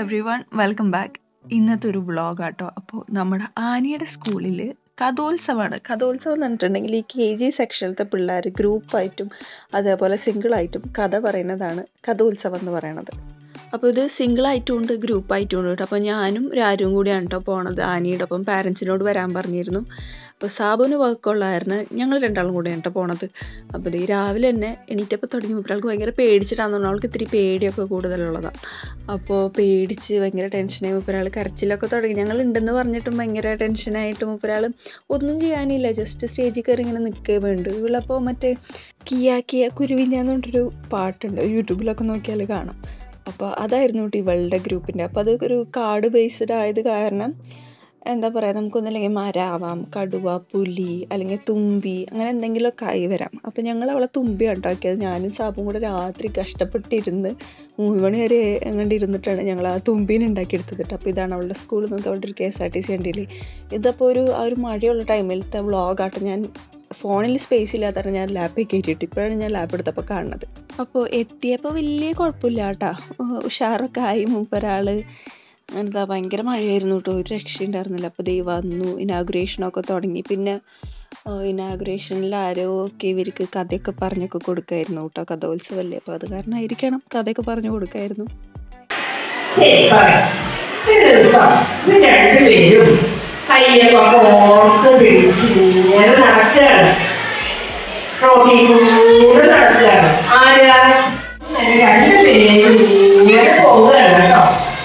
Every one welcome back ഇന്നത്തെ ഒരു vlog ആട്ടോ അപ്പോൾ നമ്മുടെ ആനിയുടെ സ്കൂളിൽ കഥോത്സവമാണ് കഥോത്സവം എന്ന് പറഞ്ഞിട്ടുണ്ടെങ്കിൽ ഈ കെ ജി സെക്ഷനിലത്തെ പിള്ളേർ ഗ്രൂപ്പായിട്ടും അതേപോലെ സിംഗിളായിട്ടും കഥ പറയുന്നതാണ് കഥോത്സവം എന്ന് പറയുന്നത് അപ്പോൾ ഇത് സിംഗിൾ ആയിട്ടും ഉണ്ട് ഗ്രൂപ്പ് ആയിട്ടും ഉണ്ട് കേട്ടോ അപ്പോൾ ഞാനും രാരും കൂടിയാണ് കേട്ടോ പോണത് ആനിയുടെ ഒപ്പം പാരൻസിനോട് വരാൻ പറഞ്ഞിരുന്നു അപ്പോൾ സാബുവിന് വർക്കുള്ളായിരുന്നു ഞങ്ങൾ രണ്ടാളും കൂടെയാണ് കേട്ടോ പോണത് അപ്പോൾ ഇത് രാവിലെ തന്നെ എണീറ്റപ്പോൾ തുടങ്ങി ഒരാൾക്ക് ഭയങ്കര പേടിച്ചിട്ടാന്ന് പറഞ്ഞാൽ അവൾക്ക് ഇത്തിരി പേടിയൊക്കെ കൂടുതലുള്ളതാണ് അപ്പോൾ പേടിച്ച് ഭയങ്കര ടെൻഷനായി ഒരാൾ കരച്ചിലൊക്കെ തുടങ്ങി ഞങ്ങൾ ഉണ്ടെന്ന് പറഞ്ഞിട്ടും ഭയങ്കര ടെൻഷനായിട്ടും ഒരാൾ ഒന്നും ചെയ്യാനില്ല ജസ്റ്റ് സ്റ്റേജിൽ കയറി ഇങ്ങനെ നിൽക്കേ വേണ്ടു ഇവളപ്പോൾ മറ്റേ കിയ കിയ കുരുവില്ല എന്ന് പറഞ്ഞിട്ടൊരു പാട്ടുണ്ട് യൂട്യൂബിലൊക്കെ നോക്കിയാൽ കാണാം അപ്പോൾ അതായിരുന്നു കേട്ടോ ഇവളുടെ ഗ്രൂപ്പിൻ്റെ അപ്പോൾ അത് ഒരു കാർഡ് ബേസ്ഡ് ആയത് കാരണം എന്താ പറയുക നമുക്കൊന്നല്ലെങ്കിൽ മരാവാം കടുവ പുലി അല്ലെങ്കിൽ തുമ്പി അങ്ങനെ എന്തെങ്കിലുമൊക്കെ ആയി വരാം അപ്പോൾ ഞങ്ങൾ അവളെ തുമ്പി ഉണ്ടാക്കിയത് ഞാനും സാബും കൂടെ രാത്രി കഷ്ടപ്പെട്ടിരുന്ന് മൂന്ന് മണി വരെ അങ്ങോട്ട് ഇരുന്നിട്ടാണ് ഞങ്ങൾ ആ തുമ്പീനെ ഉണ്ടാക്കിയെടുത്തത് കേട്ടോ അപ്പോൾ ഇതാണ് അവളുടെ സ്കൂളിൽ നോക്കി അവളുടെ ഒരു K S R T C വണ്ടിയിൽ ഇതിപ്പോൾ ഒരു ആ ഒരു മഴയുള്ള ടൈമിലത്തെ വ്ളോഗാട്ടോ ഞാൻ ഫോണിൽ സ്പേസ് ഇല്ലാത്ത ഞാൻ ലാപ്പിൽ കയറ്റിയിട്ട് ഇപ്പോഴാണ് ഞാൻ ലാപ്പ് എടുത്തപ്പോൾ കാണുന്നത് അപ്പോൾ എത്തിയപ്പോൾ വലിയ കുഴപ്പമില്ല കേട്ടോ ഉഷാറൊക്കെ ആയി മൂപ്പരാൾ എന്താ ഭയങ്കര മഴയായിരുന്നു കേട്ടോ ഒരു രക്ഷയുണ്ടായിരുന്നില്ല അപ്പോൾ ദേ വന്നു ഇനാഗുറേഷനൊക്കെ തുടങ്ങി പിന്നെ ഇനാഗുറേഷനിൽ ആരോ ഒക്കെ ഇവർക്ക് കഥയൊക്കെ പറഞ്ഞൊക്കെ കൊടുക്കായിരുന്നു കേട്ടോ കഥോത്സവമല്ലേ അപ്പോൾ അത് കാരണമായിരിക്കണം കഥയൊക്കെ പറഞ്ഞു കൊടുക്കായിരുന്നു ശരി പറയാം ഇത് ദിവസം ഇത് രണ്ടുപേരും കയ്യൊക്കെ ഓർത്ത് പിടിച്ച് ഇങ്ങനെ നടക്കുകയാണ് റോഡിൽ കൂടെ നടക്കുകയാണ് ആരാ ഇങ്ങനെ രണ്ടുപേരും ഇങ്ങനെ പോവുകയാണ് കേട്ടോ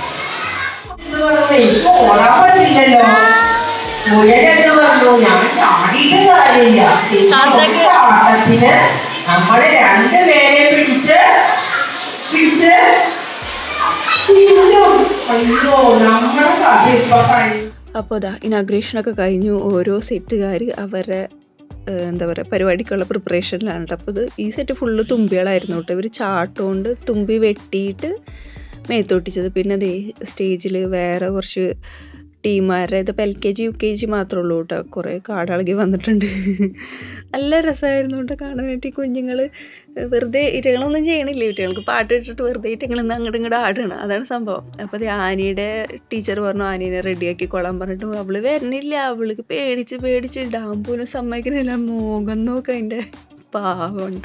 ഇത് പറഞ്ഞു എനിക്ക് ഓടാൻ പറ്റില്ലല്ലോ മുയലെന്ന് പറഞ്ഞു ഞാൻ ചാടിയിട്ട് കാര്യമില്ല ഈ താത്തക്ക് ചാട്ടത്തിന് നമ്മള് രണ്ടുപേരെ പിടിച്ച് പിടിച്ച് തിന്നും. അയ്യോ നമ്മളെ കഥ ഇപ്പൊ കഴിഞ്ഞു അപ്പോൾ ഇതാ ഇനാഗ്രേഷനൊക്കെ കഴിഞ്ഞു ഓരോ സെറ്റുകാർ അവരെ ഏഹ്, എന്താ പറയുക പരിപാടിക്കുള്ള പ്രിപ്പറേഷനിലാണ് കേട്ടോ അപ്പോൾ ഇത് ഈ സെറ്റ് ഫുള്ള് തുമ്പികളായിരുന്നു കേട്ടോ ഇവർ ചാട്ടുകൊണ്ട് തുമ്പി വെട്ടിയിട്ട് മേത്തൊട്ടിച്ചത് പിന്നെ ദേ സ്റ്റേജിൽ വേറെ കുറച്ച് ടീമാരുടെ ഇതിപ്പോൾ L K G U K G മാത്രമേ ഉള്ളൂ കേട്ടോ കുറേ കാടളകി വന്നിട്ടുണ്ട് നല്ല രസമായിരുന്നു കേട്ടോ കാണാനായിട്ട് ഈ കുഞ്ഞുങ്ങൾ വെറുതെ ഇറ്റങ്ങളൊന്നും ചെയ്യണില്ല ഇറ്റങ്ങൾക്ക് പാട്ട് ഇട്ടിട്ട് വെറുതെ ഇറ്റങ്ങൾ ഇന്ന് അങ്ങോട്ട് ഇങ്ങോട്ട് ആടുകയാണ് അതാണ് സംഭവം അപ്പോൾ അത് ആനിയുടെ ടീച്ചർ പറഞ്ഞു ആനീനെ റെഡിയാക്കി കൊള്ളാൻ പറഞ്ഞിട്ട് അവള് വരുന്നില്ല അവൾക്ക് പേടിച്ച് പേടിച്ച് ഡാമ്പൂനും സമ്മതിക്കുന്നില്ല മുഖം നോക്ക അതിൻ്റെ പാവണ്ട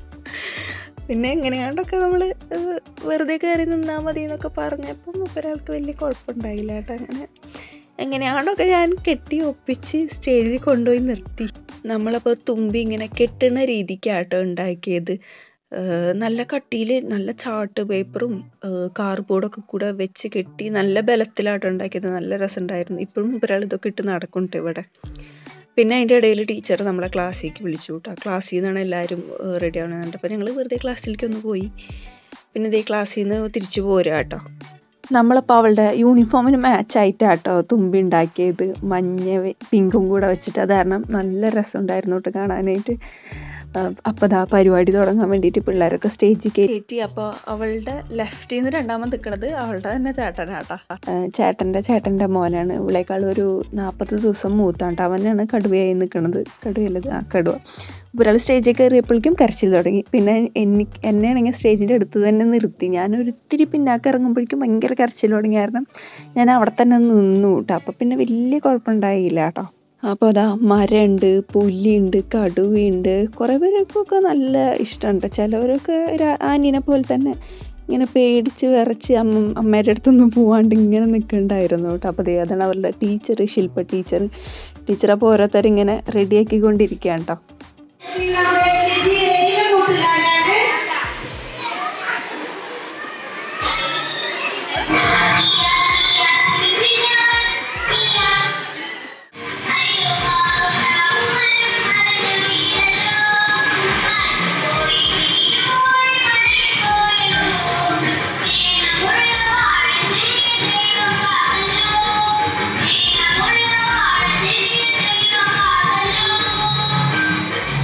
പിന്നെ എങ്ങനെയാണ്ടൊക്കെ നമ്മൾ വെറുതെ കയറി നിന്നാൽ മതി എന്നൊക്കെ പറഞ്ഞപ്പം ഒരാൾക്ക് വലിയ കുഴപ്പമുണ്ടായില്ല കേട്ടോ അങ്ങനെ എങ്ങനെയാണ്ടൊക്കെ ഞാൻ കെട്ടി ഒപ്പിച്ച് സ്റ്റേജിൽ കൊണ്ടുപോയി നിർത്തി നമ്മളപ്പോൾ തുമ്പി ഇങ്ങനെ കെട്ടുന്ന രീതിക്കാട്ടോ ഉണ്ടാക്കിയത് ഏഹ് നല്ല കട്ടിയിൽ നല്ല ചാർട്ട് പേപ്പറും കാർഡ്ബോർഡൊക്കെ കൂടെ വെച്ച് കെട്ടി നല്ല ബലത്തിലാട്ടോ ഉണ്ടാക്കിയത് നല്ല രസമുണ്ടായിരുന്നു ഇപ്പോഴും ഒരാൾ ഇതൊക്കെ ഇട്ട് നടക്കുന്നുണ്ട് ഇവിടെ പിന്നെ അതിൻ്റെ ഇടയിൽ ടീച്ചർ നമ്മളെ ക്ലാസ്സിലേക്ക് വിളിച്ചു കേട്ടോ ക്ലാസ്സിൽ നിന്നാണ് എല്ലാവരും റെഡി ആവുന്നത് അപ്പോൾ ഞങ്ങൾ വെറുതെ ക്ലാസ്സിലേക്ക് ഒന്ന് പോയി പിന്നെ ഇതേ ക്ലാസ്സിൽ നിന്ന് തിരിച്ചു പോരുക കേട്ടോ നമ്മളപ്പോൾ അവളുടെ യൂണിഫോമിന് മാച്ച് ആയിട്ടാട്ടോ തുമ്പി ഉണ്ടാക്കിയത് മഞ്ഞ വെ- പിങ്കും കൂടെ വെച്ചിട്ട് അത് കാരണം നല്ല രസമുണ്ടായിരുന്നു കേട്ടോ കാണാനായിട്ട് അപ്പോൾ ദാ പരിപാടി തുടങ്ങാൻ വേണ്ടിയിട്ട് പിള്ളേരൊക്കെ സ്റ്റേജിൽ കയറ്റി അപ്പോൾ അവളുടെ ലെഫ്റ്റിൽ നിന്ന് രണ്ടാമത് നിൽക്കുന്നത് അവളുടെ തന്നെ ചേട്ടനാട്ടാ ഏഹ് ചേട്ടൻ്റെ ചേട്ടൻ്റെ മോനാണ് ഇവളേക്കാൾ ഒരു നാൽപ്പത് ദിവസം മൂത്താണ്ട് അവനാണ് കടുവയായി നിൽക്കുന്നത് കടുവയല്ലത് ആ കടുവ ഒരാൾ സ്റ്റേജിൽ കയറിയപ്പോഴേക്കും കരച്ചിൽ തുടങ്ങി പിന്നെ എനിക്ക് എന്നെയാണെങ്കിൽ സ്റ്റേജിൻ്റെ അടുത്ത് തന്നെ നിർത്തി ഞാൻ ഒരിത്തിരി പിന്നാക്കം ഇറങ്ങുമ്പോഴേക്കും ഭയങ്കര കരച്ചിൽ തുടങ്ങി കാരണം ഞാൻ അവിടെ തന്നെ നിന്നു കേട്ടോ അപ്പോൾ പിന്നെ വലിയ കുഴപ്പമുണ്ടായില്ല കേട്ടോ അപ്പോൾ അതാ മരമുണ്ട് പുലിയുണ്ട് കടുവയുണ്ട് കുറേ പേർക്കൊക്കെ നല്ല ഇഷ്ടമുണ്ട് ചിലവരൊക്കെ രാ- ആനീനെ പോലെ തന്നെ ഇങ്ങനെ പേടിച്ച് വിറച്ച് അമ്മ അമ്മയുടെ അടുത്തൊന്നും പോവാണ്ട് ഇങ്ങനെ നിൽക്കുന്നുണ്ടായിരുന്നു കേട്ടോ അപ്പോൾ ദേ അതാണ് അവരുടെ ടീച്ചർ ശില്പ ടീച്ചർ ടീച്ചർ അപ്പോൾ ഓരോരുത്തർ ഇങ്ങനെ റെഡിയാക്കിക്കൊണ്ടിരിക്കുകയാണ് കേട്ടോ Thank you.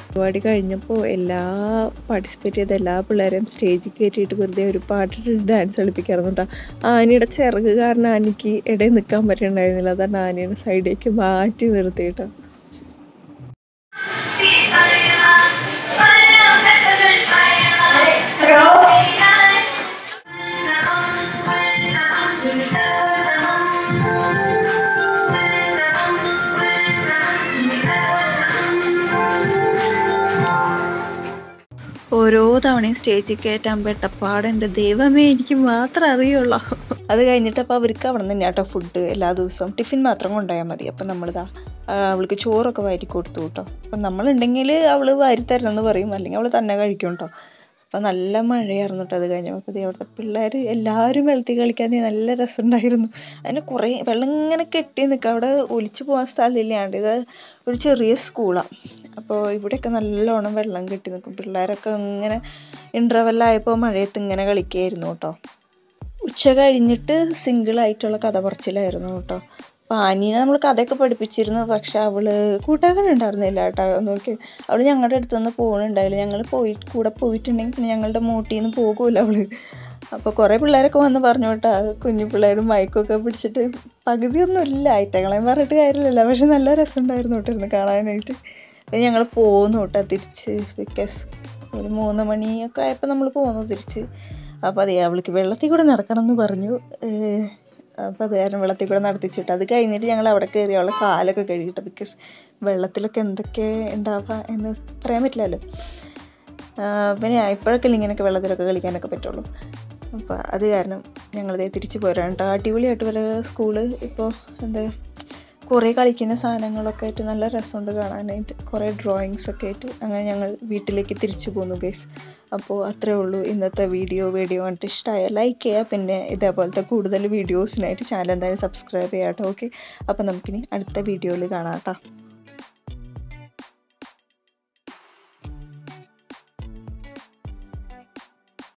പരിപാടി കഴിഞ്ഞപ്പോൾ എല്ലാ പാർട്ടിസിപ്പേറ്റ് ചെയ്ത എല്ലാ പിള്ളേരെയും സ്റ്റേജിൽ കയറ്റിയിട്ട് വെറുതെ ഒരു പാട്ടിട്ട് ഡാൻസ് കളിപ്പിക്കായിരുന്നു കേട്ടോ ആനയുടെ ചിറക് കാരണം ആനയ്ക്ക് ഇടയിൽ നിൽക്കാൻ പറ്റുന്നുണ്ടായിരുന്നില്ല അതാണ് ആനയുടെ സൈഡിലേക്ക് മാറ്റി നിർത്തിയിട്ട് ഹലോ ഓരോ തവണയും സ്റ്റേജിൽ കയറ്റാൻ പെട്ടപ്പാട് എൻ്റെ ദൈവമേ എനിക്ക് മാത്രം അറിയുള്ളൂ അത് കഴിഞ്ഞിട്ട് അപ്പോൾ അവർക്ക് അവിടെ നിന്ന് തന്നെയാട്ടോ ഫുഡ് എല്ലാ ദിവസവും ടിഫിൻ മാത്രം കൊണ്ടുപോയാൽ മതി അപ്പം നമ്മളിതാ ആ, അവൾക്ക് ചോറൊക്കെ വാരി കൊടുത്തു കേട്ടോ അപ്പം നമ്മളുണ്ടെങ്കിൽ അവൾ വാരി തരണമെന്ന് പറയും അല്ലെങ്കിൽ അവൾ തന്നെ കഴിക്കും കേട്ടോ അപ്പം നല്ല മഴയായിരുന്നു കേട്ടോ അത് കഴിഞ്ഞപ്പോൾ അപ്പോൾ അവിടുത്തെ പിള്ളേർ എല്ലാവരും വെള്ളത്തിൽ കളിക്കാൻ നല്ല രസമുണ്ടായിരുന്നു അതിന് കുറേ വെള്ളം ഇങ്ങനെ കെട്ടി നിൽക്കുക അവിടെ ഒലിച്ചു പോകാൻ സ്ഥലമില്ലാണ്ട് ഇത് ഒരു ചെറിയ സ്കൂളാണ് അപ്പോൾ ഇവിടെയൊക്കെ നല്ലോണം വെള്ളം കെട്ടി നിൽക്കും പിള്ളേരൊക്കെ ഇങ്ങനെ ഇൻ്റർവെല്ലായപ്പോൾ മഴയത്ത് ഇങ്ങനെ കളിക്കുകയായിരുന്നു കേട്ടോ ഉച്ച കഴിഞ്ഞിട്ട് സിംഗിൾ ആയിട്ടുള്ള കഥ പറച്ചിലായിരുന്നു കേട്ടോ അപ്പോൾ ആനീനെ നമ്മൾ കഥയൊക്കെ പഠിപ്പിച്ചിരുന്നു പക്ഷെ അവള് കൂട്ടാക്കാൻ ഉണ്ടായിരുന്നില്ല കേട്ടോ നോക്കി അവള് ഞങ്ങളുടെ അടുത്ത് നിന്ന് പോകുന്നുണ്ടായില്ല ഞങ്ങൾ പോയി കൂടെ പോയിട്ടുണ്ടെങ്കിൽ പിന്നെ ഞങ്ങളുടെ മൂട്ടിൽ നിന്ന് പോകുമല്ലോ അവള് അപ്പോൾ കുറേ പിള്ളേരൊക്കെ വന്ന് പറഞ്ഞു കേട്ടോ കുഞ്ഞു പിള്ളേരും മയക്കൊക്കെ പിടിച്ചിട്ട് പകുതിയൊന്നും ഇല്ല ഐറ്റങ്ങളെ പറഞ്ഞിട്ട് കാര്യമില്ലല്ലോ പക്ഷെ നല്ല രസമുണ്ടായിരുന്നു കേട്ടോ ഇരുന്ന് കാണാനായിട്ട് പിന്നെ ഞങ്ങൾ പോന്നു കേട്ടോ തിരിച്ച് ബിക്കോസ് ഒരു മൂന്ന് മണിയൊക്കെ ആയപ്പോൾ നമ്മൾ പോന്നു തിരിച്ച് അപ്പോൾ അതെ അവൾക്ക് വെള്ളത്തിൽ കൂടെ നടക്കണം എന്ന് പറഞ്ഞു ഏഹ് അപ്പോൾ അത് കാരണം വെള്ളത്തിൽ കൂടെ നടത്തിച്ചിട്ട് അത് കഴിഞ്ഞിട്ട് ഞങ്ങൾ അവിടെ കയറി അവളെ കാലൊക്കെ കഴുകിയിട്ട് ബിക്കോസ് വെള്ളത്തിലൊക്കെ എന്തൊക്കെ ഉണ്ടാവുക എന്ന് പറയാൻ പറ്റില്ലല്ലോ ആഹ് പിന്നെ ഇപ്പോഴൊക്കെ ഇങ്ങനെയൊക്കെ വെള്ളത്തിലൊക്കെ കളിക്കാനൊക്കെ പറ്റുള്ളൂ അപ്പോൾ അത് കാരണം ഞങ്ങളിതേ തിരിച്ച് പോരാണ് കേട്ടോ അടിപൊളിയായിട്ട് വരെ സ്കൂള് ഇപ്പോൾ എന്താ കുറേ കളിക്കുന്ന സാധനങ്ങളൊക്കെ ആയിട്ട് നല്ല രസമുണ്ട് കാണാനായിട്ട് കുറേ ഡ്രോയിങ്സ് ഒക്കെ ആയിട്ട് അങ്ങനെ ഞങ്ങൾ വീട്ടിലേക്ക് തിരിച്ചു പോന്നു ഗൈസ് അപ്പോൾ അത്രേ ഉള്ളൂ ഇന്നത്തെ വീഡിയോ വീഡിയോ കണ്ടിട്ട് ഇഷ്ടമായ ലൈക്ക് ചെയ്യുക പിന്നെ ഇതേപോലത്തെ കൂടുതൽ വീഡിയോസിനായിട്ട് ചാനൽ എന്തായാലും സബ്സ്ക്രൈബ് ചെയ്യാം കേട്ടോ ഓക്കെ അപ്പോൾ നമുക്കിനി അടുത്ത വീഡിയോയിൽ കാണാം കേട്ടോ